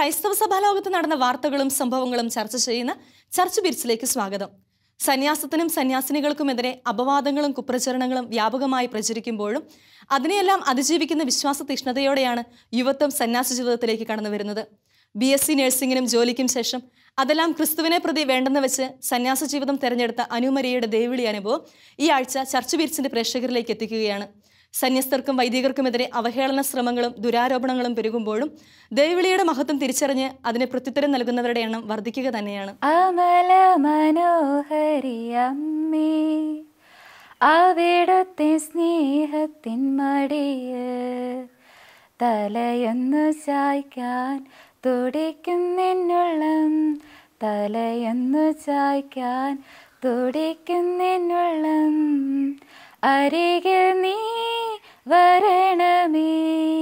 ക്രൈസ്തവ സഭാലോകത്ത് നടന്ന വാർത്തകളും സംഭവങ്ങളും ചർച്ച ചെയ്യുന്ന ചർച്ച് ബിറ്റ്സിലേക്ക് സ്വാഗതം സന്യാസത്തിനും സന്യാസിനികൾക്കുമെതിരെ അപവാദങ്ങളും കുപ്രചരണങ്ങളും വ്യാപകമായി പ്രചരിക്കുമ്പോഴും അതിനെയെല്ലാം അതിജീവിക്കുന്ന വിശ്വാസ തീഷ്ണതയോടെയാണ് യുവത്വം സന്യാസ ജീവിതത്തിലേക്ക് കടന്നു വരുന്നത് ബി എസ് സി നഴ്സിംഗിനും ജോലിക്കും ശേഷം അതെല്ലാം ക്രിസ്തുവിനെ പ്രതി വേണ്ടെന്ന് വെച്ച് സന്യാസ ജീവിതം തെരഞ്ഞെടുത്ത അനുമരിയയുടെ ദേവിളി അനുഭവം ഈ ആഴ്ച ചർച്ച് ബീറ്റ്സിന്റെ പ്രേക്ഷകരിലേക്ക് എത്തിക്കുകയാണ് സന്യസ്തർക്കും വൈദികർക്കുമെതിരെ അവഹേളന ശ്രമങ്ങളും ദുരാരോപണങ്ങളും പെരുകുമ്പോഴും ദേവിളിയുടെ മഹത്വം തിരിച്ചറിഞ്ഞ് അതിന് പ്രത്യുത്തരം നൽകുന്നവരുടെ എണ്ണം വർദ്ധിക്കുക തന്നെയാണ് അമല മനോഹരിയമ്മേ അവിടുത്തെ സ്നേഹത്തിൻ മടിയ് തലയൊന്നു ചായ്ക്കാൻ തുടിക്കുന്നെന്നുള്ളം തലയൊന്നു ചായ്ക്കാൻ തുടിക്കുന്നെന്നുള്ളം അരികിൽ നീ വരണമേ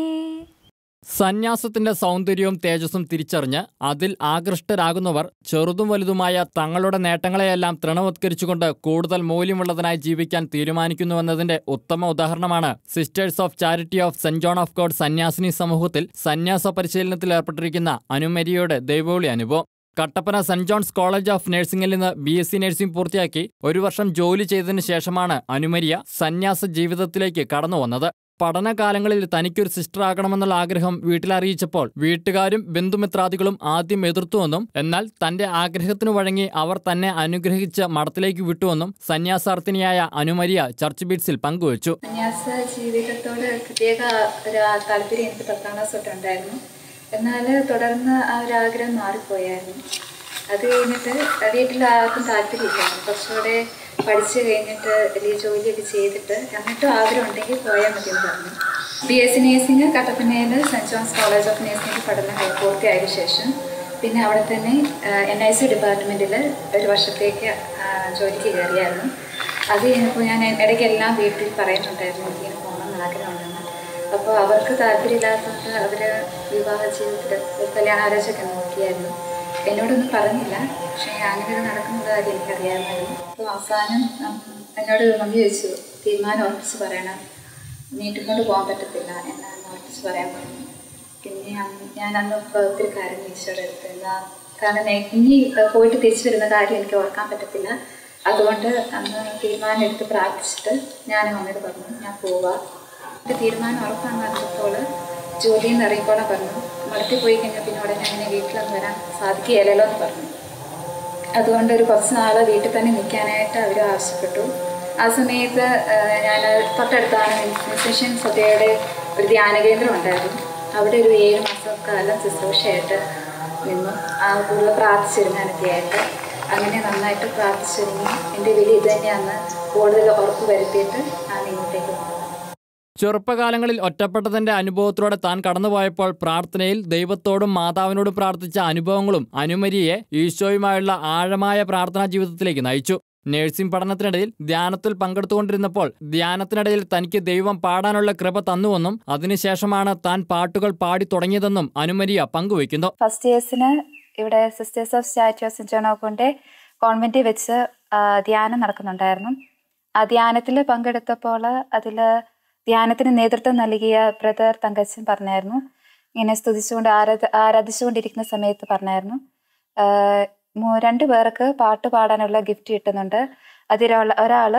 സന്യാസത്തിന്റെ സൗന്ദര്യവും തേജസ്സും തിരിച്ചറിഞ്ഞ് അതിൽ ആകൃഷ്ടരാകുന്നവർ ചെറുതും വലുതുമായ തങ്ങളുടെ നേട്ടങ്ങളെയെല്ലാം തൃണവത്കരിച്ചുകൊണ്ട് കൂടുതൽ മൂല്യമുള്ളതിനായി ജീവിക്കാൻ തീരുമാനിക്കുന്നുവെന്നതിന്റെ ഉത്തമ ഉദാഹരണമാണ് sisters of charity of saint John of God സന്യാസിനി സമൂഹത്തിൽ സന്യാസ പരിശീലനത്തിൽ ഏർപ്പെട്ടിരിക്കുന്ന അനുമരിയുടെ ദൈവോളി അനുഭവം Kattappana saint John's college of നഴ്സിംഗിൽ നിന്ന് ബി എസ് സി നഴ്സിംഗ് പൂർത്തിയാക്കി ഒരു വർഷം ജോലി ചെയ്തതിനു ശേഷമാണ് അനുമരിയ സന്യാസ ജീവിതത്തിലേക്ക് കടന്നു വന്നത് പഠനകാലങ്ങളിൽ തനിക്കൊരു സിസ്റ്റർ ആകണമെന്നുള്ള ആഗ്രഹം വീട്ടിലറിയിച്ചപ്പോൾ വീട്ടുകാരും ബന്ധുമിത്രാദികളും ആദ്യം എതിർത്തുവെന്നും എന്നാൽ തന്റെ ആഗ്രഹത്തിനു വഴങ്ങി അവർ തന്നെ അനുഗ്രഹിച്ച് മഠത്തിലേക്ക് വിട്ടുവെന്നും സന്യാസാർത്ഥിനിയായ അനുമരിയ ചർച്ച് ബീറ്റ്സിൽ പങ്കുവച്ചു സന്യാസ ജീവിതത്തോട് പ്രത്യേക ഒരു ആ- താല്പര്യം എനിക്ക് പത്താം ക്ലാസ് തൊട്ടുണ്ടായിരുന്നു എന്നാൽ തുടർന്ന് ആ ഒരു ആഗ്രഹം മാറിപ്പോയായിരുന്നു അത് കഴിഞ്ഞിട്ട് വീട്ടിൽ ആർക്കും താല്പര്യമില്ലായിരുന്നു കുറച്ചുകൂടെ പഠിച്ചു കഴിഞ്ഞിട്ട് വലിയ ജോലിയൊക്കെ ചെയ്തിട്ട് എന്നിട്ടും ആഗ്രഹം ഉണ്ടെങ്കിൽ പോയാൽ മതി എന്ന് പറഞ്ഞു ബി എസ് സി നേഴ്സിംഗ് കട്ടപ്പനയിൽ saint John's college of nursing പഠനം കഴി- പൂർത്തിയായ ശേഷം പിന്നെ അവിടെ തന്നെ എൻ ഐ സി ഡിപ്പാർട്ട്മെൻറ്റിൽ ഒരു വർഷത്തേക്ക് ആ, ജോലിക്ക് കയറിയായിരുന്നു അത് കഴിഞ്ഞപ്പോൾ ഞാൻ ഇടയ്ക്ക് എല്ലാം വീട്ടിൽ പറയുന്നുണ്ടായിരുന്നു എനിക്കിങ്ങനെ പോകണമെന്ന് ആഗ്രഹമുണ്ടെന്ന് അപ്പോൾ അവർക്ക് താല്പര്യമില്ലാത്തത് അവർ വിവാഹ ജീവിതത്തിൽ ഒരു കല്യാണാലോചനയൊക്കെ നോക്കിയായിരുന്നു എന്നോടൊന്നും പറഞ്ഞില്ല പക്ഷേ അങ്ങനെ ഒരു നടക്കുന്ന കാര്യം എനിക്കറിയാമായിരുന്നു അപ്പോൾ അവസാനം ഉം, എന്നോട് മമ്മി ചോദിച്ചു തീരുമാനം ഉറപ്പിച്ച് പറയണം നീട്ടിക്കൊണ്ട് പോകാൻ പറ്റത്തില്ല എന്നാണ് ഉറപ്പിച്ച് പറയാൻ പറഞ്ഞു പിന്നെ അന്ന് ഞാൻ അന്ന് ഒത്തിരി കാര്യം ഈശോയുടെ അടുത്ത് എന്നാ കാരണം നേ- ഇനി പോയിട്ട് തിരിച്ചു വരുന്ന കാര്യം എനിക്ക് ഓർക്കാൻ പറ്റത്തില്ല അതുകൊണ്ട് അന്ന് തീരുമാനം എടുത്ത് പ്രാർത്ഥിച്ചിട്ട് ഞാൻ അമ്മയോട് പറഞ്ഞു ഞാൻ പോവാ എൻ്റെ തീരുമാനം ഉറപ്പാന്ന് പറഞ്ഞപ്പോൾ ജോലിയിൽ നിന്ന് ഇറങ്ങിക്കോളാൻ പറഞ്ഞു മടത്തി പോയി കഴിഞ്ഞാൽ പിന്നെ ഉടനെ അങ്ങനെ വീട്ടിലൊന്നും വരാൻ സാധിക്കുകയില്ലല്ലോ എന്ന് പറഞ്ഞു അതുകൊണ്ട് ഒരു കുറച്ച് നാൾ വീട്ടിൽ തന്നെ നിൽക്കാനായിട്ട് അവർ ആവശ്യപ്പെട്ടു ആ സമയത്ത് ഞാൻ തൊട്ടടുത്താണ് മ്യൂസിഷ്യൻ സഭയുടെ ഒരു ധ്യാന കേന്ദ്രം ഉണ്ടായിരുന്നു അവിടെ ഒരു ഏഴ് മാസക്കാലം ശുശ്രൂഷയായിട്ട് നിന്നു ആ കൂടുതൽ പ്രാർത്ഥിച്ചിരുന്നൊക്കെ ആയിട്ട് അങ്ങനെ നന്നായിട്ട് പ്രാർത്ഥിച്ചിരുന്നു എൻ്റെ വിളി ഇത് തന്നെയാണെന്ന് കൂടുതൽ ഉറപ്പ് വരുത്തിയിട്ട് ഞാൻ ഇങ്ങോട്ടേക്ക് വന്നത് ചെറുപ്പകാലങ്ങളിൽ ഒറ്റപ്പെട്ടതിന്റെ അനുഭവത്തിലൂടെ താൻ കടന്നുപോയപ്പോൾ പ്രാർത്ഥനയിൽ ദൈവത്തോടും മാതാവിനോടും പ്രാർത്ഥിച്ച അനുഭവങ്ങളും അനുമരിയെ ഈശോയുമായുള്ള ആഴമായ പ്രാർത്ഥനാ ജീവിതത്തിലേക്ക് നയിച്ചു നഴ്സിംഗ് പഠനത്തിനിടയിൽ ധ്യാനത്തിൽ പങ്കെടുത്തുകൊണ്ടിരുന്നപ്പോൾ ധ്യാനത്തിനിടയിൽ തനിക്ക് ദൈവം പാടാനുള്ള കൃപ തന്നുവെന്നും അതിനുശേഷമാണ് താൻ പാട്ടുകൾ പാടി തുടങ്ങിയതെന്നും അനുമരിയ പങ്കുവയ്ക്കുന്നു ഫസ്റ്റ് ഇയേഴ്സിന് ഇവിടെ sisters of statue of saint ജോണോക്കോൻ്റെ കോൺവെൻറ്റിൽ വെച്ച് ആ, ധ്യാനം നടക്കുന്നുണ്ടായിരുന്നു ആ ധ്യാനത്തിൽ പങ്കെടുത്തപ്പോൾ അതിൽ ധ്യാനത്തിന് നേതൃത്വം നൽകിയ ബ്രദർ തങ്കച്ചൻ പറഞ്ഞായിരുന്നു ഇങ്ങനെ സ്തുതിച്ചുകൊണ്ട് ആരാധ ആരാധിച്ചുകൊണ്ടിരിക്കുന്ന സമയത്ത് പറഞ്ഞായിരുന്നു ആ, മൂ- രണ്ടു പേർക്ക് പാട്ട് പാടാനുള്ള ഗിഫ്റ്റ് കിട്ടുന്നുണ്ട് അതിലുള്ള ഒരാൾ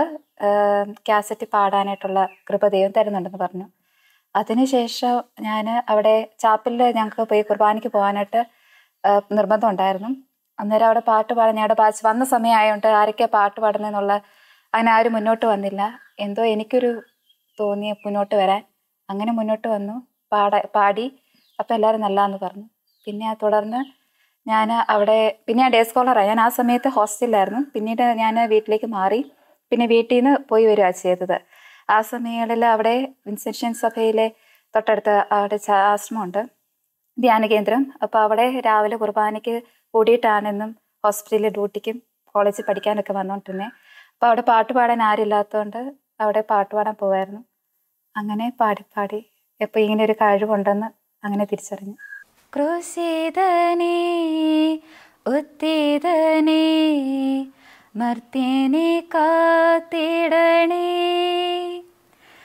കാസറ്റ് പാടാനായിട്ടുള്ള കൃപ ദൈവം തരുന്നുണ്ടെന്ന് പറഞ്ഞു അതിനുശേഷം ഞാൻ അവിടെ ചാപ്പലിൽ ഞങ്ങൾക്ക് പോയി കുർബാനയ്ക്ക് പോകാനായിട്ട് ആ, നിർബന്ധം ഉണ്ടായിരുന്നു അന്നേരം അവിടെ പാട്ട് പാടാൻ ഞാൻ അവിടെ പാച്ച് വന്ന സമയമായതുകൊണ്ട് ആരൊക്കെയാ പാട്ട് പാടുന്നതെന്നുള്ള അങ്ങനെ ആരും മുന്നോട്ട് വന്നില്ല എന്തോ എനിക്കൊരു തോന്നി മുന്നോട്ട് വരാൻ അങ്ങനെ മുന്നോട്ട് വന്നു പാട പാടി അപ്പോൾ എല്ലാവരും നല്ലതെന്ന് പറഞ്ഞു പിന്നെ തുടർന്ന് ഞാൻ അവിടെ പിന്നെ ഞാൻ ഡേ സ്കോളറായി ഞാൻ ആ സമയത്ത് ഹോസ്റ്റലിലായിരുന്നു പിന്നീട് ഞാൻ വീട്ടിലേക്ക് മാറി പിന്നെ വീട്ടിൽ നിന്ന് പോയി വരിക ചെയ്തത് ആ സമയങ്ങളിൽ അവിടെ വിൻസെൻഷ്യൻ സഭയിലെ തൊട്ടടുത്ത അവിടെ ച- ആശ്രമമുണ്ട് ധ്യാന കേന്ദ്രം അപ്പോൾ അവിടെ രാവിലെ കുർബാനയ്ക്ക് കൂടിയിട്ടാണെന്നും ഹോസ്പിറ്റലിൽ ഡ്യൂട്ടിക്കും കോളേജിൽ പഠിക്കാനൊക്കെ വന്നുകൊണ്ടിരുന്നത് അപ്പോൾ അവിടെ പാട്ട് പാടാൻ ആരില്ലാത്തതുകൊണ്ട് അവിടെ പാട്ട് പാടാൻ പോവായിരുന്നു അങ്ങനെ പാടി പാടി എപ്പോൾ ഇങ്ങനെ ഒരു കഴിവുണ്ടെന്ന് അങ്ങനെ തിരിച്ചറിഞ്ഞു ക്രൂശിതനേ ഉത്തിതനേ മർത്യനെ കാത്തിടണേ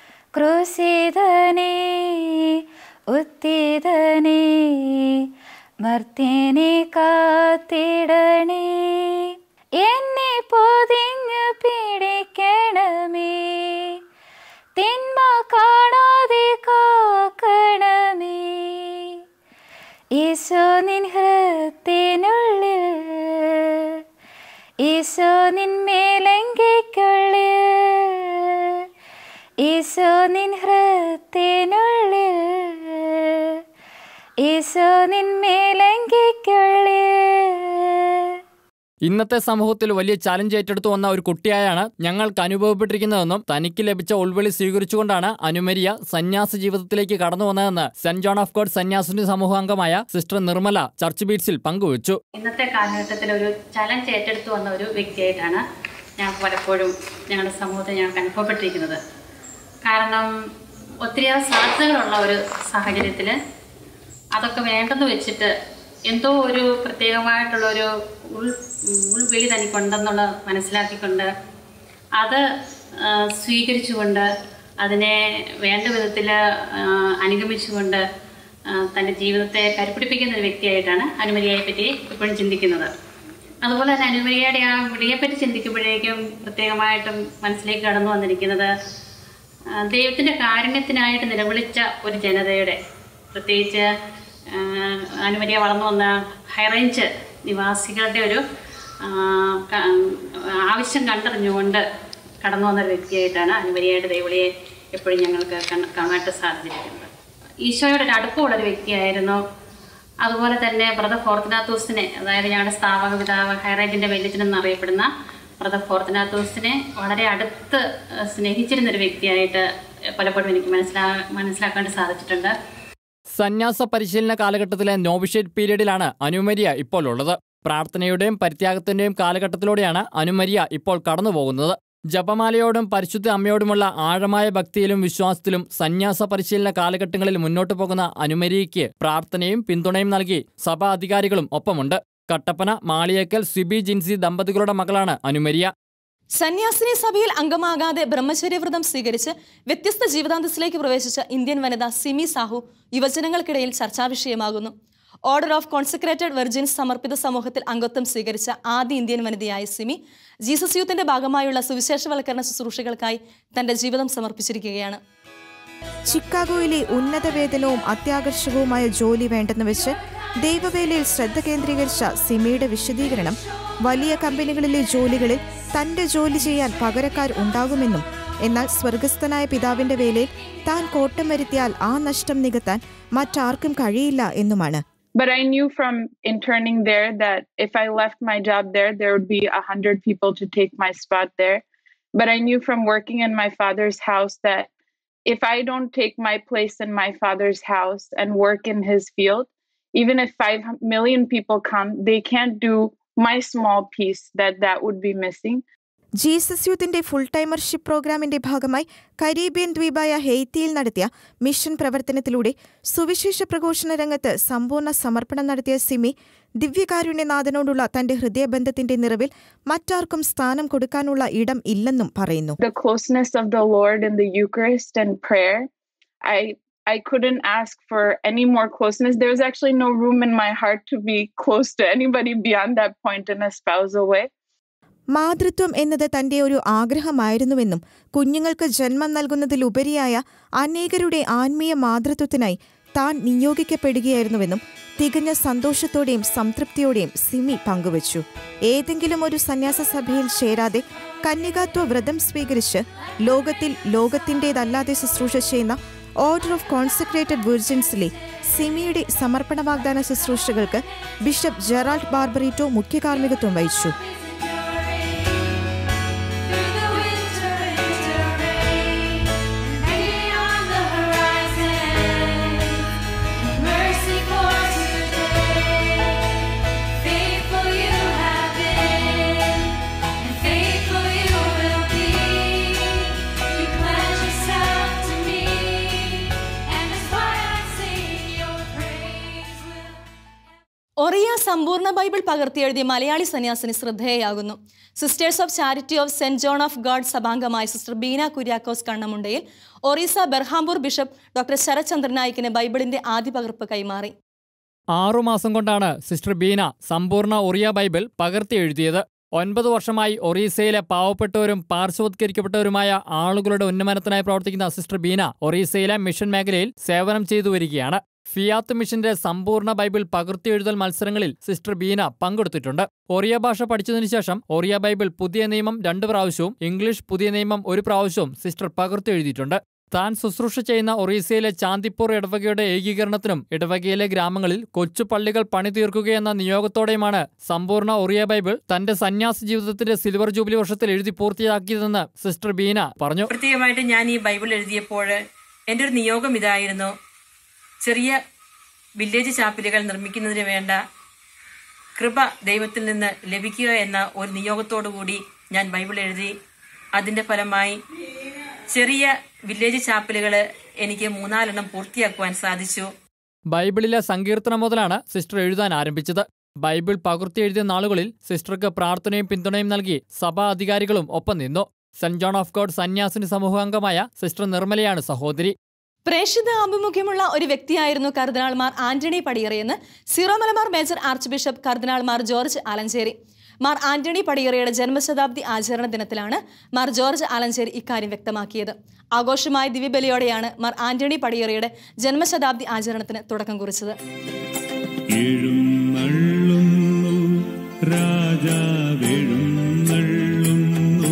ക്രൂശിതനേ ഉത്തിതനേ മർത്തേനെ കാത്തിടണേ എന്നെ പൊതിഞ്ഞു പിടിക്കണമേ തിന്മ കാണാതെ കാക്കണമേ ഈശോ നിൻ ഹൃത്തിനുള്ളിൽ ഈശോ നിന്മേലങ്കയ്ക്കുള്ളിൽ ഈശോ നിൻ ഹൃത്തിനുള്ളിൽ ഈശോ നിന്മേലങ്കയ്ക്കുള്ളിൽ ഇന്നത്തെ സമൂഹത്തിൽ വലിയ ചലഞ്ച് ഏറ്റെടുത്തു വന്ന ഒരു കുട്ടിയായാണ് ഞങ്ങൾക്ക് അനുഭവപ്പെട്ടിരിക്കുന്നതെന്നും തനിക്ക് ലഭിച്ച ഉൾവിളി സ്വീകരിച്ചുകൊണ്ടാണ് അനുമരിയ സന്യാസ ജീവിതത്തിലേക്ക് കടന്നു വന്നതെന്ന് സെന്റ് ജോൺ ഓഫ് ഗോഡ് സന്യാസിനി സമൂഹാംഗമായ സിസ്റ്റർ നിർമ്മല ചർച്ച് ബീറ്റ്സിൽ പങ്കുവച്ചു ഇന്നത്തെ കാലഘട്ടത്തിൽ ഒരു ചലഞ്ച് ഏറ്റെടുത്തു വന്ന ഒരു വ്യക്തിയായിട്ടാണ് ഞാൻ പലപ്പോഴും ഞങ്ങളുടെ സമൂഹത്തിൽ ഞങ്ങൾക്ക് അനുഭവപ്പെട്ടിരിക്കുന്നത് കാരണം ഒത്തിരിയേറെ സാധ്യതകളുള്ള ഒരു സാഹചര്യത്തിൽ അതൊക്കെ വേണ്ടെന്ന് വെച്ചിട്ട് എന്തോ ഒരു പ്രത്യേകമായിട്ടുള്ള ഒരു ഉൾ ഉൾവിളി തനിക്കുണ്ടെന്നുള്ള മനസ്സിലാക്കിക്കൊണ്ട് അത് ആ, സ്വീകരിച്ചുകൊണ്ട് അതിനെ വേണ്ട വിധത്തിൽ അനുഗമിച്ചുകൊണ്ട് ആ, തൻ്റെ ജീവിതത്തെ കരുപ്പിടിപ്പിക്കുന്ന ഒരു വ്യക്തിയായിട്ടാണ് അനുമരിയെ പറ്റി എപ്പോഴും ചിന്തിക്കുന്നത് അതുപോലെ തന്നെ അനുമരിയുടെ ആ വിളിയെപ്പറ്റി ചിന്തിക്കുമ്പോഴേക്കും പ്രത്യേകമായിട്ടും മനസ്സിലേക്ക് കടന്നു വന്നിരിക്കുന്നത് ആ, ദൈവത്തിൻ്റെ കാരുണ്യത്തിനായിട്ട് നിലവിളിച്ച ഒരു ജനതയുടെ പ്രത്യേകിച്ച് ആ, അനുമരിയ വളർന്നു വന്ന ഹൈറേഞ്ച് നിവാസികളുടെ ഒരു ആ, ക- ആവശ്യം കണ്ടറിഞ്ഞുകൊണ്ട് കടന്നു വന്ന ഒരു വ്യക്തിയായിട്ടാണ് അനുമരിയയുടെ ദൈവളിയെ എപ്പോഴും ഞങ്ങൾക്ക് കണ്ട- കാണാനായിട്ട് സാധിച്ചിരിക്കുന്നത് ഈശോയുടെ ഒരു അടുപ്പമുള്ള ഒരു വ്യക്തിയായിരുന്നു അതുപോലെ തന്നെ ബ്രദർ ഫോർത്തിനാത്തൂസിനെ അതായത് ഞങ്ങളുടെ സ്ഥാപക പിതാവ് ഹൈറേഞ്ചിൻ്റെ വെല്ലിച്ചൻ എന്നറിയപ്പെടുന്ന ബ്രദർ ഫോർത്തിനാത്തൂസിനെ വളരെ അടുത്ത് ഏഹ്, സ്നേഹിച്ചിരുന്ന ഒരു വ്യക്തിയായിട്ട് പലപ്പോഴും എനിക്ക് മനസ്സിലാ മനസ്സിലാക്കാൻ സാധിച്ചിട്ടുണ്ട് സന്യാസ പരിശീലന കാലഘട്ടത്തിലെ നോവിഷേറ്റ് പീരീഡിലാണ് അനുമരിയ ഇപ്പോൾ ഉള്ളത് പ്രാർത്ഥനയുടെയും പരിത്യാഗത്തിന്റെയും കാലഘട്ടത്തിലൂടെയാണ് അനുമരിയ ഇപ്പോൾ കടന്നുപോകുന്നത് ജപമാലയോടും പരിശുദ്ധ അമ്മയോടുമുള്ള ആഴമായ ഭക്തിയിലും വിശ്വാസത്തിലും സന്യാസ പരിശീലന കാലഘട്ടങ്ങളിൽ മുന്നോട്ടു പോകുന്ന അനുമരിയയ്ക്ക് പ്രാർത്ഥനയും പിന്തുണയും നൽകി സഭാ അധികാരികളും ഒപ്പമുണ്ട് കട്ടപ്പന മാളിയേക്കൽ സിബി ജിൻസി ദമ്പതികളുടെ മകളാണ് അനുമരിയ സന്യാസിനി സഭയിൽ അംഗമാകാതെ ബ്രഹ്മചര്യവ്രതം സ്വീകരിച്ച് വ്യത്യസ്ത ജീവിതാന്തസ്സിലേക്ക് പ്രവേശിച്ച ഇന്ത്യൻ വനിത സിമി സാഹു യുവജനങ്ങൾക്കിടയിൽ ചർച്ചാവിഷയമാകുന്നു ഓർഡർ ഓഫ് കോൺസെക്രേറ്റഡ് വെർജിൻസ് സമർപ്പിത സമൂഹത്തിൽ അംഗത്വം സ്വീകരിച്ച ആദ്യ ഇന്ത്യൻ വനിതയായ സിമി ജീസസ് യൂത്തിന്റെ ഭാഗമായുള്ള സുവിശേഷവൽക്കരണ ശുശ്രൂഷകൾക്കായി തന്റെ ജീവിതം സമർപ്പിച്ചിരിക്കുകയാണ് ചിക്കാഗോയിലെ ഉന്നത വേതനവും അത്യാകർഷകവുമായ ജോലി വേണ്ടെന്ന് വെച്ച് ദൈവവേലയിൽ ശ്രദ്ധ കേന്ദ്രീകരിച്ച സിമിയുടെ വിശദീകരണം വലിയ കമ്പനികളിലെ ജോലികളിൽ തന്റെ ജോലി ചെയ്യാൻ പകരക്കാർ ഉണ്ടാകുമെന്നും എന്നാൽ സ്വർഗസ്ഥനായ പിതാവിന്റെ വേലയിൽ താൻ കോട്ടം വരുത്തിയാൽ ആ നഷ്ടം നികത്താൻ മറ്റാർക്കും കഴിയില്ല എന്നുമാണ് But I knew from interning there that if I left my job there, there would be a hundred people to take my spot there. But I knew from working in my father's house that if I don't take my place in my father's house and work in his field, even if five million people come, they can't do my small piece that that would be missing. Jesus യൂത്തിന്റെ full ടൈമർഷിപ്പ് പ്രോഗ്രാമിന്റെ ഭാഗമായി Caribbean ദ്വീപായ ഹെയ്ത്തിയിൽ നടത്തിയ mission പ്രവർത്തനത്തിലൂടെ സുവിശേഷ പ്രഘോഷണ രംഗത്ത് സമ്പൂർണ്ണ സമർപ്പണം നടത്തിയ സിമി ദിവ്യകാരുണ്യനാഥനോടുള്ള തന്റെ ഹൃദയബന്ധത്തിന്റെ നിറവിൽ മറ്റാർക്കും സ്ഥാനം കൊടുക്കാനുള്ള ഇടം ഇല്ലെന്നും പറയുന്നു the closeness of the Lord in the Eucharist and prayer, I I couldn't ask for any more closeness. There was actually no room in my heart to be close to anybody beyond that point in a spousal way. മാതൃത്വം എന്നത് തന്റെ ഒരു ആഗ്രഹമായിരുന്നുവെന്നും കുഞ്ഞുങ്ങൾക്ക് ജന്മം നൽകുന്നതിലുപരിയായ അനേകരുടെ ആത്മീയ മാതൃത്വത്തിനായി താൻ നിയോഗിക്കപ്പെടുകയായിരുന്നുവെന്നും തികഞ്ഞ സന്തോഷത്തോടെയും സംതൃപ്തിയോടെയും സിമി പങ്കുവച്ചു ഏതെങ്കിലും ഒരു സന്യാസ സഭയിൽ ചേരാതെ കന്യകാത്വ വ്രതം സ്വീകരിച്ച് ലോകത്തിൽ ലോകത്തിൻ്റെതല്ലാതെ ശുശ്രൂഷ ചെയ്യുന്ന ഓർഡർ ഓഫ് കോൺസെക്രേറ്റഡ് വിർജിൻസിലെ സിമിയുടെ സമർപ്പണ വാഗ്ദാന ശുശ്രൂഷകൾക്ക് ബിഷപ്പ് ജെറാൾഡ് ബാർബറിറ്റോ മുഖ്യ കാർമ്മികത്വം വഹിച്ചു Through the winter, winter rain, hanging on the horizon, mercy for today. Faithful you have been, and faithful you will be. You pledge yourself to me, and that's why I sing your praise. Will Oriya സമ്പൂർണ്ണ Bible പകർത്തിയെഴുതിയ മലയാളി സന്യാസിനി ശ്രദ്ധേയയാകുന്നു sisters of charity of saint John of God സഭാംഗമായ sister Beena Kuriakose Kannamundayil Orissa Berhampur bishop doctor Sarathchandran നായിക്കിന് ബൈബിളിന്റെ ആദ്യ പകർപ്പ് കൈമാറി ആറുമാസം കൊണ്ടാണ് സിസ്റ്റർ ബീന സമ്പൂർണ്ണ ഒറിയ ബൈബിൾ പകർത്തി എഴുതിയത് ഒൻപത് വർഷമായി ഒറീസയിലെ പാവപ്പെട്ടവരും പാർശ്വവത്കരിക്കപ്പെട്ടവരുമായ ആളുകളുടെ ഉന്നമനത്തിനായി പ്രവർത്തിക്കുന്ന സിസ്റ്റർ ബീന ഒറീസയിലെ മിഷൻ മേഖലയിൽ സേവനം ചെയ്തു വരികയാണ് ഫിയാത്ത് മിഷന്റെ സമ്പൂർണ്ണ ബൈബിൾ പകർത്തിയെഴുതൽ മത്സരങ്ങളിൽ സിസ്റ്റർ ബീന പങ്കെടുത്തിട്ടുണ്ട് ഒറിയ ഭാഷ പഠിച്ചതിനു ശേഷം ഒറിയ ബൈബിൾ പുതിയ നിയമം രണ്ട് പ്രാവശ്യവും ഇംഗ്ലീഷ് പുതിയ നിയമം ഒരു പ്രാവശ്യവും സിസ്റ്റർ പകർത്തിയെഴുതിയിട്ടുണ്ട് താൻ ശുശ്രൂഷ ചെയ്യുന്ന ഒറീസയിലെ ചാന്ദിപ്പൂർ ഇടവകയുടെ ഏകീകരണത്തിനും ഇടവകയിലെ ഗ്രാമങ്ങളിൽ കൊച്ചു പള്ളികൾ പണിതീർക്കുകയെന്ന നിയോഗത്തോടെയുമാണ് സമ്പൂർണ്ണ ഒറിയ ബൈബിൾ തന്റെ സന്യാസ ജീവിതത്തിന്റെ സിൽവർ ജൂബിലി വർഷത്തിൽ എഴുതി പൂർത്തിയാക്കിയതെന്ന് സിസ്റ്റർ ബീന പറഞ്ഞു പ്രത്യേകമായിട്ട് ഞാൻ ഈ ബൈബിൾ എഴുതിയപ്പോൾ എൻ്റെ ഒരു നിയോഗം ഇതായിരുന്നു ചെറിയ വില്ലേജ് ചാപ്പലുകൾ നിർമ്മിക്കുന്നതിന് വേണ്ട കൃപ ദൈവത്തിൽ നിന്ന് ലഭിക്കുക എന്ന ഒരു നിയോഗത്തോടു കൂടി ഞാൻ ബൈബിൾ എഴുതി അതിന്റെ ഫലമായി ചെറിയ വില്ലേജ് ചാപ്പലുകൾ എനിക്ക് മൂന്നാലെണ്ണം പൂർത്തിയാക്കുവാൻ സാധിച്ചു ബൈബിളിലെ സങ്കീർത്തനം മുതലാണ് സിസ്റ്റർ എഴുതാൻ ആരംഭിച്ചത് ബൈബിൾ പകർത്തി എഴുതിയ നാളുകളിൽ സിസ്റ്റർക്ക് പ്രാർത്ഥനയും പിന്തുണയും നൽകി സഭാ അധികാരികളും ഒപ്പം നിന്നു സെന്റ് ജോൺ ഓഫ് ഗോഡ് സന്യാസിനി സമൂഹാംഗമായ സിസ്റ്റർ നിർമ്മലയാണ് സഹോദരി പ്രേക്ഷിത ആഭിമുഖ്യമുള്ള ഒരു വ്യക്തിയായിരുന്നു കർദിനാൾമാർ ആന്റണി പടിയറയെന്ന് Syro Malabar major archbishop കർദിനാൾമാർ ജോർജ് ആലഞ്ചേരി മാർ ആന്റണി പടിയറയുടെ ജന്മശതാബ്ദി ആചരണ ദിനത്തിലാണ് മാർ ജോർജ് ആലഞ്ചേരി ഇക്കാര്യം വ്യക്തമാക്കിയത് ആഘോഷമായ ദിവ്യബലിയോടെയാണ് മാർ ആന്റണി പടിയറയുടെ ജന്മശതാബ്ദി ആചരണത്തിന് തുടക്കം കുറിച്ചത് എഴുന്നള്ളുന്നു രാജാവെഴുന്നള്ളുന്നു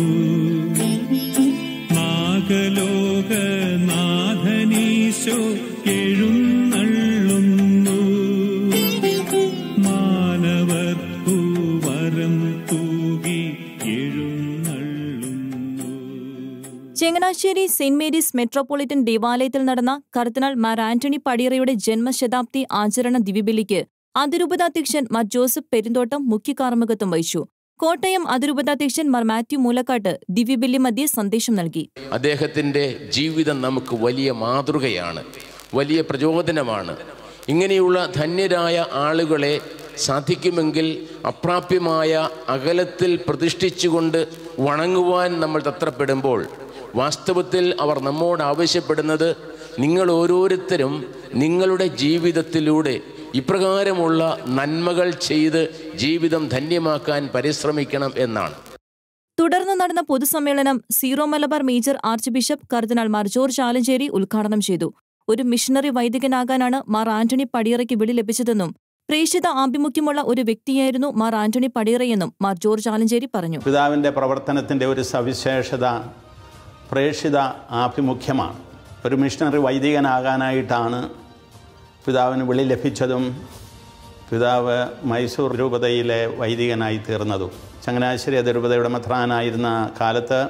നാഗലോകനാഥനീശോ എഴുന്നള്ളുന്നു മാനവർക്കു വരം തൂകി എഴുന്നള്ളുന്നു ചങ്ങനാശ്ശേരി സെന്റ് മേരീസ് മെട്രോപൊളിറ്റൻ ദേവാലയത്തിൽ നടന്ന കർദിനാൾ മാർ ആന്റണി പടിയറയുടെ ജന്മശതാബ്ദി ആചരണ ദിവ്യബലിക്ക് അതിരൂപതാധ്യക്ഷൻ മാർ ജോസഫ് പെരുന്തോട്ടം മുഖ്യ കാർമ്മികത്വം വഹിച്ചു കോട്ടയം അതിരൂപതാധ്യക്ഷൻ മാർ മാത്യു മൂലക്കാട്ട് ദിവ്യബലി മധ്യേ സന്ദേശം നൽകി അദ്ദേഹത്തിൻ്റെ ജീവിതം നമുക്ക് വലിയ മാതൃകയാണ് വലിയ പ്രചോദനമാണ് ഇങ്ങനെയുള്ള ധന്യരായ ആളുകളെ സാധിക്കുമെങ്കിൽ അപ്രാപ്യമായ അകലത്തിൽ പ്രതിഷ്ഠിച്ചുകൊണ്ട് വണങ്ങുവാൻ നമ്മൾ തത്രപ്പെടുമ്പോൾ വാസ്തവത്തിൽ അവർ നമ്മോട് ആവശ്യപ്പെടുന്നത് നിങ്ങൾ ഓരോരുത്തരും നിങ്ങളുടെ ജീവിതത്തിലൂടെ ഇപ്രകാരമുള്ള നന്മകൾ ചെയ്ത് ജീവിതം ധന്യമാക്കാൻ പരിശ്രമിക്കണം എന്നാണ് തുടർന്ന് നടന്ന പൊതുസമ്മേളനം Syro Malabar major archbishop കർദിനാൾ മാർ ജോർജ് ആലഞ്ചേരി ഉദ്ഘാടനം ചെയ്തു ഒരു മിഷണറി വൈദികനാകാനാണ് മാർ ആന്റണി പടിയറയ്ക്ക് വിളി ലഭിച്ചതെന്നും പ്രേക്ഷിത ആഭിമുഖ്യമുള്ള ഒരു വ്യക്തിയായിരുന്നു മാർ ആന്റണി പടിയറയെന്നും മാർ ജോർജ് ആലഞ്ചേരി പറഞ്ഞു പിതാവിൻ്റെ പ്രവർത്തനത്തിൻ്റെ ഒരു സവിശേഷത പ്രേക്ഷിത ആഭിമുഖ്യമാണ് ഒരു മിഷണറി വൈദികനാകാനായിട്ടാണ് പിതാവിന് വിളി ലഭിച്ചതും പിതാവ് മൈസൂർ രൂപതയിലെ വൈദികനായി തീർന്നതും ചങ്ങനാശ്ശേരി അതിരൂപതയുടെ മെത്രാനായിരുന്ന കാലത്ത്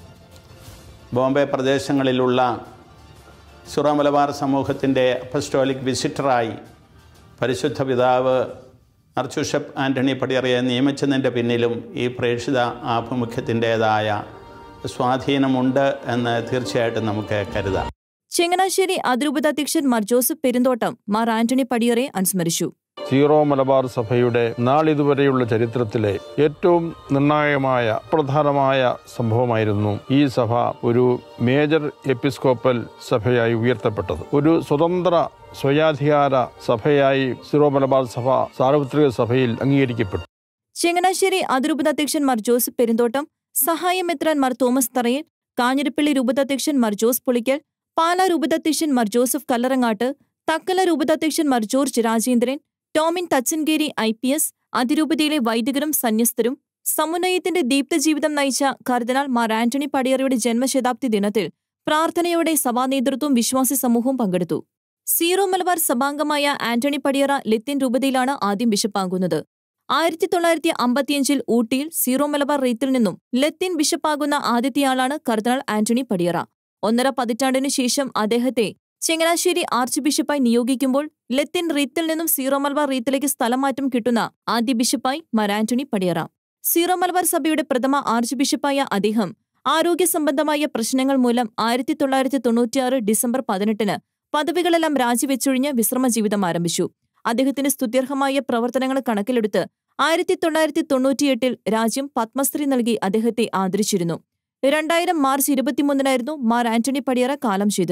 ബോംബെ പ്രദേശങ്ങളിലുള്ള സുറ മലബാർ സമൂഹത്തിൻ്റെ അപ്പസ്റ്റോലിക് വിസിറ്ററായി പരിശുദ്ധ പിതാവ് ആർച്ച് ബിഷപ്പ് ആൻ്റണി പടിയറയെ നിയമിച്ചതിൻ്റെ പിന്നിലും ഈ പ്രേക്ഷിത ആഭിമുഖ്യത്തിൻ്റേതായ സ്വാധീനമുണ്ട് എന്ന് തീർച്ചയായിട്ടും നമുക്ക് കരുതാം ചെങ്ങനാശ്ശേരി അതിരൂപതാധ്യക്ഷൻ മാർ ജോസഫ് പെരുന്തോട്ടം മാർ ആന്റണി പടിയറെ അനുസ്മരിച്ചു സീറോ മലബാർ സഭയുടെ നാളിതുവരെയുള്ള ചരിത്രത്തിലെ ഏറ്റവും നിർണായകമായ പ്രധാനമായ സംഭവമായിരുന്നു ഈ സഭ ഒരു മേജർ എപ്പിസ്കോപ്പൽ സഭയായി ഉയർത്തപ്പെട്ടത് ഒരു സ്വതന്ത്ര സ്വയാധികാര സഭയായി സീറോ മലബാർ സഭ സാർവത്രിക സഭയിൽ അംഗീകരിക്കപ്പെട്ടു ചെങ്ങനാശ്ശേരി അതിരൂപതാധ്യക്ഷൻ മാർ ജോസഫ് പെരുന്തോട്ടം സഹായമെത്രാൻ മാർ തോമസ് തറയിൽ കാഞ്ഞിരപ്പള്ളി രൂപതാധ്യക്ഷൻ മാർ ജോസ് പുളിക്കൽ പാലാ രൂപതാധ്യക്ഷൻ മാർ ജോസഫ് കല്ലറങ്ങാട്ട് തക്കല രൂപതാധ്യക്ഷൻ Mar George Rajendran Tomin Thachankary I P S അതിരൂപതയിലെ വൈദികരും സന്യസ്തരും സമുന്നയത്തിന്റെ ദീപ്തജീവിതം നയിച്ച കർദിനാൾ മാർ ആന്റണി പടിയറയുടെ ജന്മശതാബ്ദി ദിനത്തിൽ പ്രാർത്ഥനയോടെ സഭാ നേതൃത്വവും വിശ്വാസി സമൂഹവും പങ്കെടുത്തു സീറോ മലബാർ സഭാംഗമായ ആന്റണി പടിയറ ലത്തിൻ രൂപതയിലാണ് ആദ്യം ബിഷപ്പാകുന്നത് ആയിരത്തി തൊള്ളായിരത്തി അമ്പത്തിയഞ്ചിൽ ഊട്ടിയിൽ സീറോ മലബാർ റീത്തിൽ നിന്നും ലത്തീൻ ബിഷപ്പാകുന്ന ആദ്യത്തെയാളാണ് കർദിനാൾ ആന്റണി പടിയറ ഒന്നര പതിറ്റാണ്ടിനു ശേഷം അദ്ദേഹത്തെ ചങ്ങനാശ്ശേരി ആർച്ച് ബിഷപ്പായി നിയോഗിക്കുമ്പോൾ ലത്തീൻ റീത്തിൽ നിന്നും സീറോ മലബാർ റീത്തിലേക്ക് സ്ഥലമാറ്റം കിട്ടുന്ന ആദ്യ ബിഷപ്പായി മാർ ആന്റണി പടിയറ സീറോ മലബാർ സഭയുടെ പ്രഥമ ആർച്ച് ബിഷപ്പായ അദ്ദേഹം ആരോഗ്യ സംബന്ധമായ പ്രശ്നങ്ങൾ മൂലം ആയിരത്തി തൊള്ളായിരത്തി തൊണ്ണൂറ്റിയാറ് ഡിസംബർ പതിനെട്ടിന് പദവികളെല്ലാം രാജിവെച്ചൊഴിഞ്ഞ് വിശ്രമ ജീവിതം ആരംഭിച്ചു അദ്ദേഹത്തിന്റെ സ്തുത്യർഹമായ പ്രവർത്തനങ്ങൾ കണക്കിലെടുത്ത് ആയിരത്തി തൊള്ളായിരത്തി തൊണ്ണൂറ്റിയെട്ടിൽ രാജ്യം പത്മശ്രീ നൽകി അദ്ദേഹത്തെ ആദരിച്ചിരുന്നു രണ്ടായിരം മാർച്ച് ഇരുപത്തിമൂന്നിനായിരുന്നു മാർ ആന്റണി പടിയറ കാലം ചെയ്തത്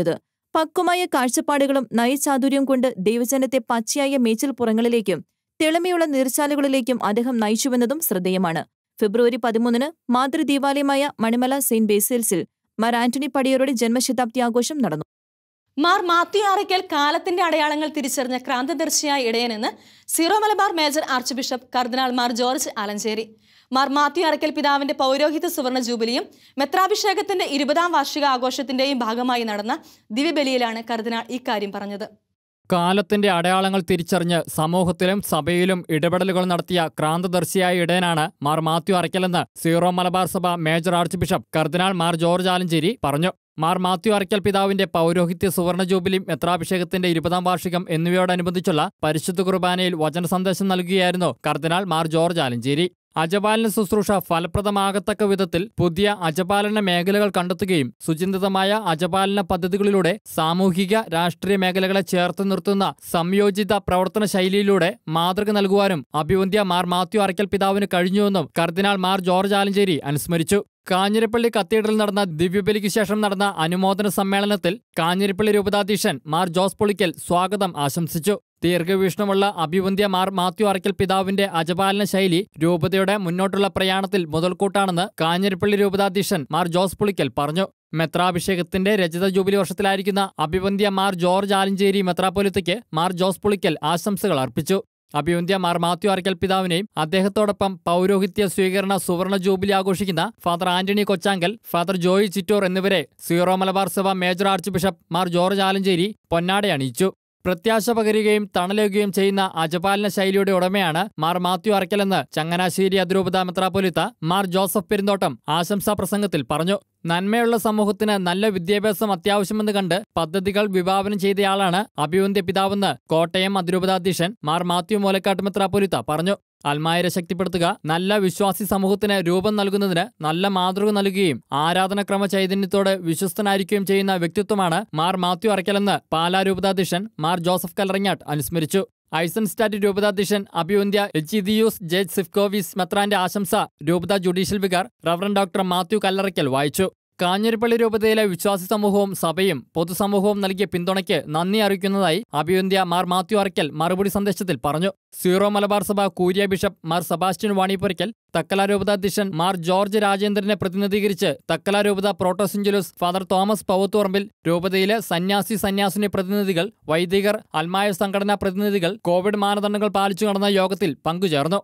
പക്വമായ കാഴ്ചപ്പാടുകളും നയചാതുര്യം കൊണ്ട് ദൈവജനത്തെ പച്ചയായ മേച്ചിൽപ്പുറങ്ങളിലേക്കും തെളിമയുള്ള നീർച്ചാലുകളിലേക്കും അദ്ദേഹം നയിച്ചുവെന്നതും ശ്രദ്ധേയമാണ് ഫെബ്രുവരി പതിമൂന്നിന് മാതൃദേവാലയമായ മണിമല സെയിന്റ് ബേസിൽസിൽ മാർ ആന്റണി പടിയറുടെ ജന്മശതാബ്ദി ആഘോഷം നടന്നു മാർ മാത്യു ആറയ്ക്കൽ കാലത്തിന്റെ അടയാളങ്ങൾ തിരിച്ചറിഞ്ഞ ക്രാന്തദർശിയായ ഇടയനെന്ന് Syro Malabar major archbishop കർദിനാൾ മാർ ജോർജ് ആലഞ്ചേരി മാർ മാത്യു അറയ്ക്കൽ പിതാവിന്റെ പൗരോഹിത സുവർണ ജൂബിലിയും മെത്രാഭിഷേകത്തിന്റെ ഇരുപതാം വാർഷിക ആഘോഷത്തിന്റെയും ഭാഗമായി നടന്ന ദിവ്യബലിയിലാണ് കർദിനാൾ ഇക്കാര്യം പറഞ്ഞത് കാലത്തിന്റെ അടയാളങ്ങൾ തിരിച്ചറിഞ്ഞ് സമൂഹത്തിലും സഭയിലും ഇടപെടലുകൾ നടത്തിയ ക്രാന്തദർശിയായ ഇടയനാണ് മാർ മാത്യു അറയ്ക്കലെന്ന് സീറോ മലബാർ സഭ മേജർ ആർച്ച് ബിഷപ്പ് കർദിനാൾ മാർ ജോർജ് ആലഞ്ചേരി പറഞ്ഞു മാർ മാത്യു അറയ്ക്കൽ പിതാവിന്റെ പൗരോഹിത്യ സുവർണ ജൂബിലി മെത്രാഭിഷേകത്തിന്റെ ഇരുപതാം വാർഷികം എന്നിവയോടനുബന്ധിച്ചുള്ള പരിശുദ്ധ കുർബാനയിൽ വചന സന്ദേശം നൽകുകയായിരുന്നു കർദിനാൾ മാർ ജോർജ് ആലഞ്ചേരി അജപാലന ശുശ്രൂഷ ഫലപ്രദമാകത്തക്ക വിധത്തിൽ പുതിയ അജപാലന മേഖലകൾ കണ്ടെത്തുകയും സുചിന്തിതമായ അജപാലന പദ്ധതികളിലൂടെ സാമൂഹിക രാഷ്ട്രീയ മേഖലകളെ ചേർത്ത് നിർത്തുന്ന സംയോജിത പ്രവർത്തന ശൈലിയിലൂടെ മാതൃക നൽകുവാനും അഭിവന്ധ്യ മാർ മാത്യു അറയ്ക്കൽ പിതാവിന് കഴിഞ്ഞുവെന്നും കർദിനാൾ മാർ ജോർജ് ആലഞ്ചേരി അനുസ്മരിച്ചു കാഞ്ഞിരപ്പള്ളി കത്തീഡ്രൽ നടന്ന ദിവ്യബലിക്ക് ശേഷം നടന്ന അനുമോദന സമ്മേളനത്തിൽ കാഞ്ഞിരപ്പള്ളി രൂപതാധീശൻ മാർ ജോസ് പൊളിക്കൽ സ്വാഗതം ആശംസിച്ചു ദീർഘവീക്ഷണമുള്ള അഭിവന്ധ്യ മാർ മാത്യു അറയ്ക്കൽ പിതാവിന്റെ അജപാലന ശൈലി രൂപതയുടെ മുന്നോട്ടുള്ള പ്രയാണത്തിൽ മുതൽക്കൂട്ടാണെന്ന് കാഞ്ഞിരപ്പള്ളി രൂപതാധീശൻ മാർ ജോസ് പുളിക്കൽ പറഞ്ഞു മെത്രാഭിഷേകത്തിന്റെ രജത ജൂബിലി വർഷത്തിലായിരിക്കുന്ന അഭിവന്ധ്യ മാർ ജോർജ് ആലഞ്ചേരി മെത്രാപ്പൊലിത്തയ്ക്ക് മാർ ജോസ് പുളിക്കൽ ആശംസകൾ അർപ്പിച്ചു അഭിവന്ധ്യ മാർ മാത്യു അറയ്ക്കൽ പിതാവിനെയും അദ്ദേഹത്തോടൊപ്പം പൗരോഹിത്യ സ്വീകരണ സുവർണ ജൂബിലി ആഘോഷിക്കുന്ന father Antony Kochankal father Joy Chittoor എന്നിവരെ സീറോ മലബാർ സഭ major archbishop Mar George Alencherry പൊന്നാട അണിയിച്ചു പ്രത്യാശ പകരുകയും തണലേകുകയും ചെയ്യുന്ന അജപാലന ശൈലിയുടെ ഉടമയാണ് മാർ മാത്യു അറയ്ക്കലെന്ന് ചങ്ങനാശ്ശേരി അതിരൂപത മെത്രാപ്പൊലിത്ത മാർ ജോസഫ് പെരുന്തോട്ടം ആശംസാ പ്രസംഗത്തിൽ പറഞ്ഞു നന്മയുള്ള സമൂഹത്തിന് നല്ല വിദ്യാഭ്യാസം അത്യാവശ്യമെന്ന് കണ്ട് പദ്ധതികൾ വിഭാവനം ചെയ്തയാളാണ് അഭിവന്ധ്യ പിതാവെന്ന് കോട്ടയം അതിരൂപതാധ്യക്ഷൻ മാർ മാത്യു മൂലക്കാട്ട് മെത്രാപ്പൊലിത്ത പറഞ്ഞു അൽമായരെ ശക്തിപ്പെടുത്തുക നല്ല വിശ്വാസി സമൂഹത്തിന് രൂപം നൽകുന്നതിന് നല്ല മാതൃക നൽകുകയും ആരാധനക്രമ ചൈതന്യത്തോട് വിശ്വസ്തനായിരിക്കുകയും ചെയ്യുന്ന വ്യക്തിത്വമാണ് മാർ മാത്യു അറയ്ക്കലെന്ന് പാലാ രൂപതാധ്യക്ഷൻ മാർ ജോസഫ് കലറങ്ങാട്ട് അനുസ്മരിച്ചു ഐസൻസ്റ്റാറ്റ് രൂപതാധ്യക്ഷൻ അഭിവന്ധ്യ എച്ചിദിയൂസ് ജെജ് സിഫ്കോവിസ് മെത്രാന്റെ ആശംസ രൂപത judicial vicar reverend doctor Mathew Kallarackal വായിച്ചു കാഞ്ഞിരപ്പള്ളി രൂപതയിലെ വിശ്വാസി സമൂഹവും സഭയും പൊതുസമൂഹവും നൽകിയ പിന്തുണയ്ക്ക് നന്ദി അറിയിക്കുന്നതായി അഭിവന്ധ്യ മാർ മാത്യു അറയ്ക്കൽ മറുപടി സന്ദേശത്തിൽ പറഞ്ഞു സീറോ മലബാർ സഭ curia bishop Mar Sebastian Vanipurackal Thuckalay രൂപതാധ്യക്ഷൻ മാർ ജോർജ് രാജേന്ദ്രനെ പ്രതിനിധീകരിച്ച് തക്കല രൂപത പ്രോട്ടോസിഞ്ചുലസ് ഫാദർ തോമസ് പൗത്തുറമ്പിൽ രൂപതയിലെ സന്യാസി സന്യാസിനി പ്രതിനിധികൾ വൈദികർ അൽമായ സംഘടനാ പ്രതിനിധികൾ കോവിഡ് മാനദണ്ഡങ്ങൾ പാലിച്ചു നടന്ന യോഗത്തിൽ പങ്കുചേർന്നു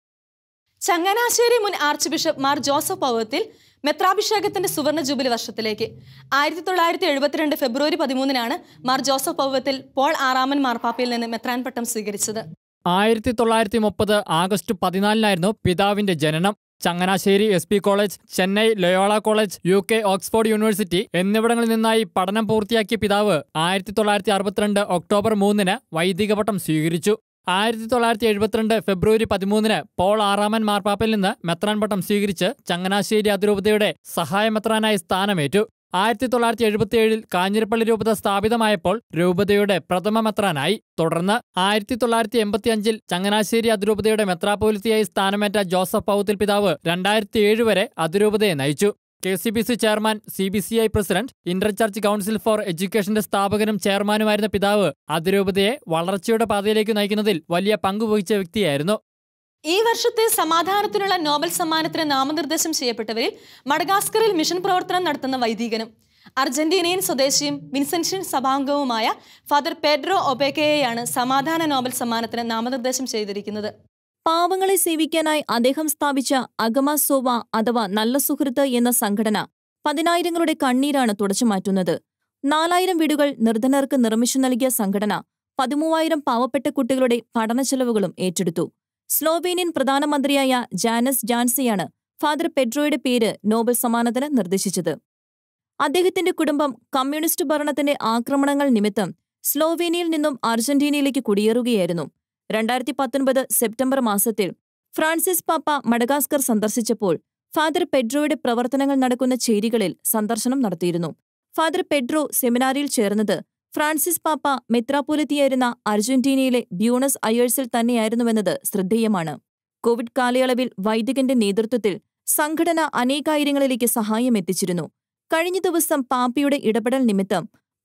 ചങ്ങനാശ്ശേരി മുൻ archbishop Mar Joseph Powathil മെത്രാഭിഷേകത്തിന്റെ സുവർണ ജൂബിലി വർഷത്തിലേക്ക് ആയിരത്തി തൊള്ളായിരത്തി എഴുപത്തിരണ്ട് ഫെബ്രുവരി പതിമൂന്നിനാണ് മാർ ജോസഫ് പൗവത്തിൽ പോൾ ആറാമൻ മാർപ്പാപ്പയിൽ നിന്ന് മെത്രാൻ പട്ടം സ്വീകരിച്ചത് ആയിരത്തി തൊള്ളായിരത്തി മുപ്പത് ആഗസ്റ്റ് പതിനാലിനായിരുന്നു പിതാവിന്റെ ജനനം Changanassery S P college Chennai Loyola college U K Oxford university എന്നിവിടങ്ങളിൽ നിന്നായി പഠനം പൂർത്തിയാക്കിയ പിതാവ് ആയിരത്തി തൊള്ളായിരത്തി അറുപത്തിരണ്ട് ഒക്ടോബർ മൂന്നിന് വൈദിക പട്ടം സ്വീകരിച്ചു ആയിരത്തി തൊള്ളായിരത്തി എഴുപത്തിരണ്ട് ഫെബ്രുവരി പതിമൂന്നിന് പോൾ ആറാമൻ മാർപ്പാപ്പയിൽ നിന്ന് മെത്രാൻ പട്ടം സ്വീകരിച്ച് ചങ്ങനാശ്ശേരി അതിരൂപതയുടെ സഹായമെത്രാനായി സ്ഥാനമേറ്റു ആയിരത്തി തൊള്ളായിരത്തി എഴുപത്തിയേഴിൽ കാഞ്ഞിരപ്പള്ളി രൂപത സ്ഥാപിതമായപ്പോൾ രൂപതയുടെ പ്രഥമ മെത്രാനായി തുടർന്ന് ആയിരത്തി തൊള്ളായിരത്തി എൺപത്തിയഞ്ചിൽ ചങ്ങനാശ്ശേരി അതിരൂപതയുടെ മെത്രാപോലിത്തിയായി സ്ഥാനമേറ്റ ജോസഫ് പൗത്തിൽ പിതാവ് രണ്ടായിരത്തി ഏഴ് വരെ അതിരൂപതയെ നയിച്ചു K C B C chairman C B C I president inter church council for എഡ്യൂക്കേഷന്റെ സ്ഥാപകനും ചെയർമാനുമായിരുന്ന പിതാവ് അതിരൂപതയെ വളർച്ചയുടെ പാതയിലേക്ക് നയിക്കുന്നതിൽ വലിയ പങ്കുവഹിച്ച വ്യക്തിയായിരുന്നു ഈ വർഷത്തെ സമാധാനത്തിനുള്ള നോബൽ സമ്മാനത്തിന് നാമനിർദ്ദേശം ചെയ്യപ്പെട്ടവരിൽ മഡഗാസ്കറിൽ മിഷൻ പ്രവർത്തനം നടത്തുന്ന വൈദികനും അർജന്റീനിയൻ സ്വദേശിയും വിൻസെൻഷ്യൻ സഭാംഗവുമായ ഫാദർ പെഡ്രോ ഒബേക്കയെയാണ് സമാധാന നോബൽ സമ്മാനത്തിന് നാമനിർദ്ദേശം ചെയ്തിരിക്കുന്നത് പാവങ്ങളെ സേവിക്കാനായി അദ്ദേഹം സ്ഥാപിച്ച അഗമ സോവ അഥവാ നല്ല സുഹൃത്ത് എന്ന സംഘടന പതിനായിരങ്ങളുടെ കണ്ണീരാണ് തുടച്ചുമാറ്റുന്നത് നാലായിരം വീടുകൾ നിർധനർക്ക് നിർമ്മിച്ചു നൽകിയ സംഘടന പതിമൂവായിരം പാവപ്പെട്ട കുട്ടികളുടെ പഠന ചെലവുകളും ഏറ്റെടുത്തു സ്ലോവേനിയൻ പ്രധാനമന്ത്രിയായ ജാനസ് ജാൻസിയാണ് ഫാദർ പെഡ്രോയുടെ പേര് നോബൽ സമ്മാനത്തിന് നിർദ്ദേശിച്ചത് അദ്ദേഹത്തിന്റെ കുടുംബം കമ്മ്യൂണിസ്റ്റ് ഭരണത്തിന്റെ ആക്രമണങ്ങൾ നിമിത്തം സ്ലോവേനിയയിൽ നിന്നും അർജന്റീനയിലേക്ക് കുടിയേറുകയായിരുന്നു രണ്ടായിരത്തി പത്തൊൻപത് സെപ്റ്റംബർ മാസത്തിൽ ഫ്രാൻസിസ് പാപ്പ മഡഗാസ്കർ സന്ദർശിച്ചപ്പോൾ ഫാദർ പെഡ്രോയുടെ പ്രവർത്തനങ്ങൾ നടക്കുന്ന ചേരികളിൽ സന്ദർശനം നടത്തിയിരുന്നു ഫാദർ പെഡ്രോ സെമിനാരിയിൽ ചേർന്നത് ഫ്രാൻസിസ് പാപ്പ മെത്രാപോലിത്തിയായിരുന്ന അർജന്റീനയിലെ ബ്യൂണസ് അയേഴ്സിൽ തന്നെയായിരുന്നുവെന്നത് ശ്രദ്ധേയമാണ് കോവിഡ് കാലയളവിൽ വൈദികന്റെ നേതൃത്വത്തിൽ സംഘടന അനേകായിരങ്ങളിലേക്ക് സഹായം എത്തിച്ചിരുന്നു കഴിഞ്ഞ ദിവസം പാപ്പയുടെ ഇടപെടൽ നിമിത്തം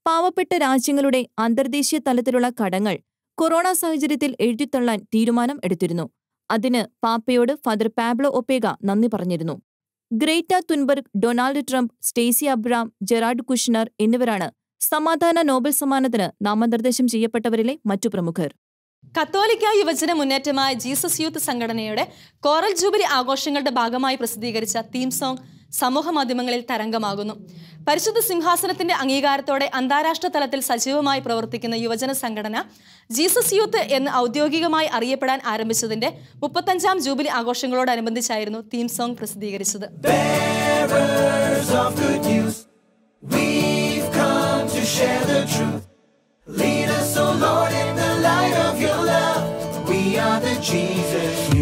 പാവപ്പെട്ട രാജ്യങ്ങളുടെ അന്തർദേശീയ തലത്തിലുള്ള കടങ്ങൾ കൊറോണ സാഹചര്യത്തിൽ എഴുതിത്തള്ളാൻ തീരുമാനം എടുത്തിരുന്നു അതിന് പാപ്പയോട് ഫാദർ പാബ്ലോ ഒപ്പേഗ നന്ദി പറഞ്ഞിരുന്നു Greta Thunberg Donald Trump Stacey Abram Jared Kushner എന്നിവരാണ് സമാധാന നോബൽ സമ്മാനത്തിന് നാമനിർദ്ദേശം ചെയ്യപ്പെട്ടവരിലെ മറ്റു പ്രമുഖർ കത്തോലിക്ക യുവജന മുന്നേറ്റമായ ജീസസ് യൂത്ത് സംഘടനയുടെ കോറൽ ജൂബിലി ആഘോഷങ്ങളുടെ ഭാഗമായി പ്രസിദ്ധീകരിച്ച തീം സോങ് സമൂഹ മാധ്യമങ്ങളിൽ തരംഗമാകുന്നു പരിശുദ്ധ സിംഹാസനത്തിന്റെ അംഗീകാരത്തോടെ അന്താരാഷ്ട്ര തലത്തിൽ സജീവമായി പ്രവർത്തിക്കുന്ന യുവജന സംഘടന ജീസസ് യൂത്ത് എന്ന് ഔദ്യോഗികമായി അറിയപ്പെടാൻ ആരംഭിച്ചതിന്റെ മുപ്പത്തഞ്ചാം ജൂബിലി ആഘോഷങ്ങളോടനുബന്ധിച്ചായിരുന്നു തീം സോങ് പ്രസിദ്ധീകരിച്ചത് bearers of good news. We've come to share the truth. Lead us, O Lord, in the light of your love. We are the Jesus you.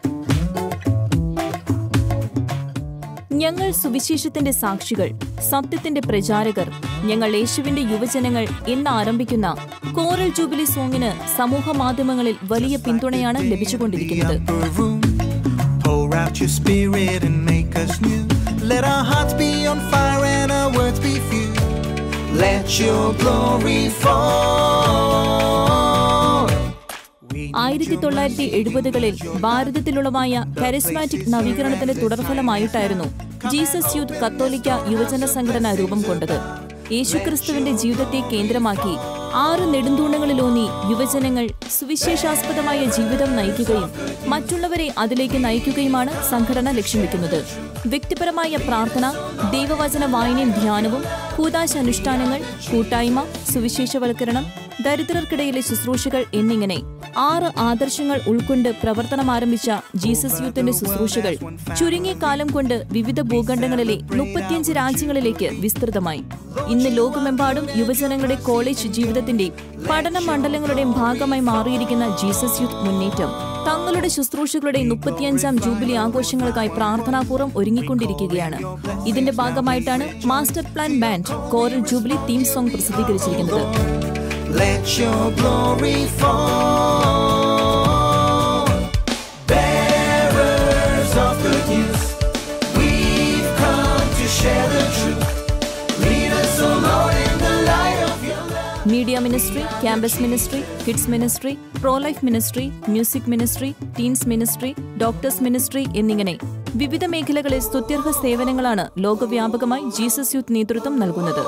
ഞങ്ങൾ സുവിശേഷത്തിന്റെ സാക്ഷികൾ സത്യത്തിന്റെ പ്രചാരകർ ഞങ്ങൾ യേശുവിന്റെ യുവജനങ്ങൾ എന്ന് ആരംഭിക്കുന്ന കോറൽ ജൂബിലി സോങ്ങിന് സമൂഹ മാധ്യമങ്ങളിൽ വലിയ പിന്തുണയാണ് ലഭിച്ചുകൊണ്ടിരിക്കുന്നത് Pour out your spirit and make us new. Let our hearts be on fire and our words be few. Let your glory fall. ആയിരത്തി തൊള്ളായിരത്തി എഴുപതുകളിൽ ഭാരതത്തിലുളവായ കരിസ്മാറ്റിക് നവീകരണത്തിന്റെ തുടർഫലമായിട്ടായിരുന്നു ജീസസ് യൂത്ത് കത്തോലിക്ക യുവജന സംഘടന രൂപം കൊണ്ടത് യേശുക്രിസ്തുവിന്റെ ജീവിതത്തെ കേന്ദ്രമാക്കി ആറ് നെടുന്തൂണുകളിലൂന്നി യുവജനങ്ങൾ സുവിശേഷാസ്പദമായ ജീവിതം നയിക്കുകയും മറ്റുള്ളവരെ അതിലേക്ക് നയിക്കുകയുമാണ് സംഘടന ലക്ഷ്യം വെക്കുന്നത് വ്യക്തിപരമായ പ്രാർത്ഥന ദൈവവചന വായനയും ധ്യാനവും കൂതാശ അനുഷ്ഠാനങ്ങൾ കൂട്ടായ്മ സുവിശേഷവൽക്കരണം ദരിദ്രർക്കിടയിലെ ശുശ്രൂഷകൾ എന്നിങ്ങനെ ആറ് ആദർശങ്ങൾ ഉൾക്കൊണ്ട് പ്രവർത്തനം ആരംഭിച്ച ജീസസ് യൂത്തിന്റെ ശുശ്രൂഷകൾ ചുരുങ്ങിയ കാലം കൊണ്ട് വിവിധ ഭൂഖണ്ഡങ്ങളിലെ മുപ്പത്തിയഞ്ച് രാജ്യങ്ങളിലേക്ക് വിസ്തൃതമായി ഇന്ന് ലോകമെമ്പാടും യുവജനങ്ങളുടെ കോളേജ് ജീവിതത്തിന്റെ പഠന മണ്ഡലങ്ങളുടെയും ഭാഗമായി മാറിയിരിക്കുന്ന ജീസസ് യൂത്ത് മുന്നേറ്റം തങ്ങളുടെ ശുശ്രൂഷകളുടെ മുപ്പത്തിയഞ്ചാം ജൂബിലി ആഘോഷങ്ങൾക്കായി പ്രാർത്ഥനാപൂർവ്വം ഒരുങ്ങിക്കൊണ്ടിരിക്കുകയാണ് ഇതിന്റെ ഭാഗമായിട്ടാണ് master plan band coral jubilee theme song പ്രസിദ്ധീകരിച്ചിരിക്കുന്നത് Let your glory fall. Bearers of good news. We've come to share the truth. Lead us, O Lord, in the light of your love. Media ministry campus ministry kids ministry pro life ministry music ministry teens ministry doctors ministry എന്നിങ്ങനെ വിവിധ മേഖലകളിൽ സ്തുത്യർഹ സേവനങ്ങളാണ് ലോകവ്യാപകമായി Jesus youth നേതൃത്വം നൽകുന്നത്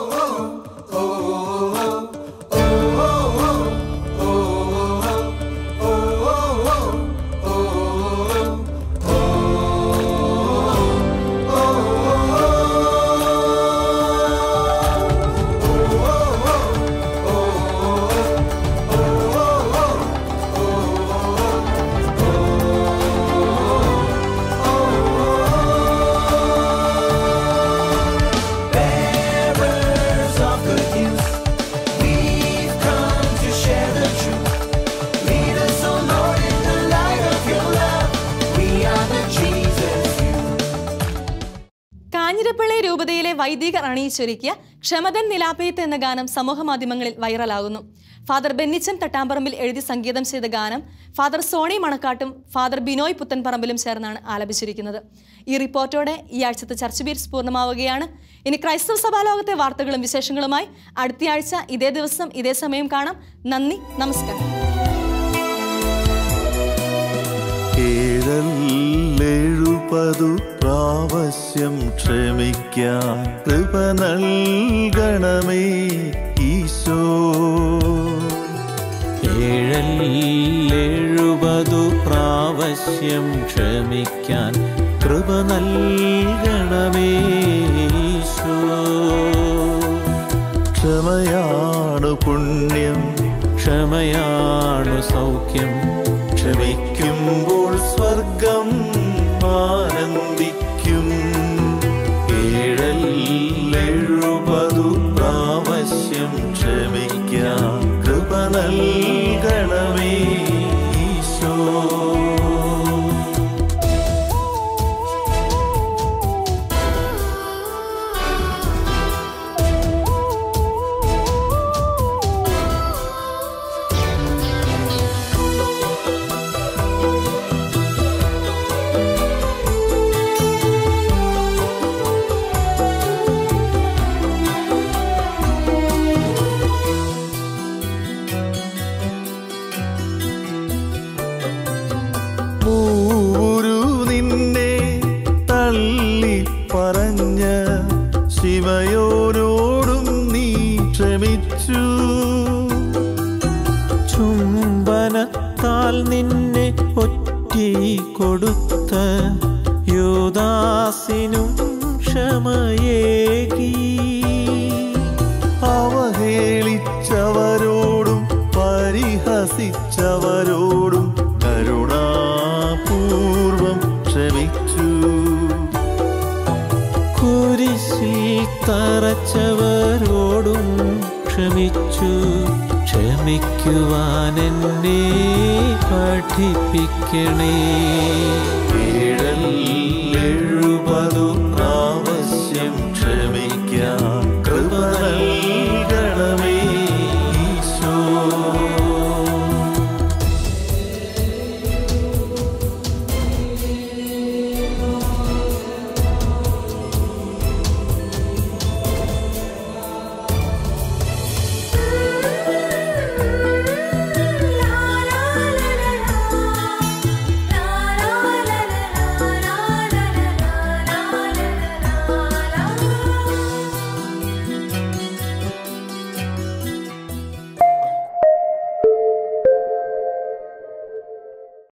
Bearers of good news. We've come to share the truth. Lead us, O Lord, in the light of your love. We are the Jesus you. Kanjirappally രൂപതയിലെ വൈദികർ അണിയിച്ചൊരുക്കിയ ക്ഷമതൻ നിലാപയത്ത് എന്ന ഗാനം സമൂഹ മാധ്യമങ്ങളിൽ വൈറലാകുന്നു ഫാദർ ബെന്നിച്ചൻ തട്ടാമ്പറമ്പിൽ എഴുതി സംഗീതം ചെയ്ത ഗാനം ഫാദർ സോണി മണക്കാട്ടും ഫാദർ ബിനോയ് പുത്തൻപറമ്പിലും ചേർന്നാണ് ആലപിച്ചിരിക്കുന്നത് ഈ റിപ്പോർട്ടോടെ ഈ ആഴ്ചത്തെ ചർച്ച ബീറ്റ്സ് പൂർണ്ണമാവുകയാണ് ഇനി ക്രൈസ്തവ സഭാലോകത്തെ വാർത്തകളും വിശേഷങ്ങളുമായി അടുത്തയാഴ്ച ഇതേ ദിവസം ഇതേ സമയം കാണാം നന്ദി നമസ്കാരം ഏഴെഴുപതു പ്രാവശ്യം ക്ഷമിക്കാൻ കൃപ നൽകണമേ ഈശോ ഏഴെഴുപതു പ്രാവശ്യം ക്ഷമിക്കാൻ കൃപ നൽകണമേ ഈശോ ക്ഷമയാണു പുണ്യം ക്ഷമയാണു സൗഖ്യം ക്ഷമിക്കുമ്പോൾ സ്വർഗം ആനന്ദിക്കും ഏഴെഴുപതു പ്രാവശ്യം ക്ഷമിക്കാൻ കൃപ നൽകണമേ ഈശോ ദാസിനും ക്ഷമയേകി അവഹേളിച്ചവരോടും പരിഹസിച്ചവരോടും കരുണാപൂർവം ക്ഷമിച്ചു കുരിശിൽ തറച്ചവരോടും ക്ഷമിച്ചു ക്ഷമിക്കുവാൻ എന്നെ പഠിപ്പിക്കണേ